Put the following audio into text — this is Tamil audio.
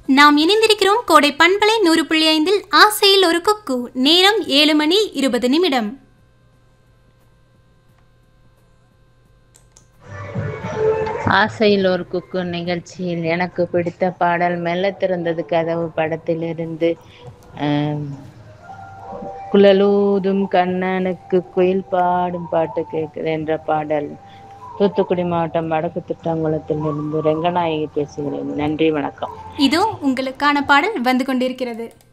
நாம் இணைந்திருக்கிறோம் கோடை பண்பலை நூறு புள்ளி ஐந்தில் ஆசையில் ஒரு குக்கு நேரம் ஏழு மணி இருபது நிமிடம் ஆசையில் ஒரு குக்கு நிகழ்ச்சியில் எனக்கு பிடித்த பாடல் மெல்ல திறந்தது கதவு படத்திலிருந்து ஆம், குழலூதும் கண்ணனுக்கு குயில் பாடும் பாட்டு கேட்குது என்ற பாடல் தூத்துக்குடி மாவட்டம் வடக்கு திட்டாங்குளத்திலிருந்து ரெங்கநாயகி பேசுகிறேன் நன்றி வணக்கம் இதோ உங்களுக்கான பாடல் வந்து கொண்டிருக்கிறது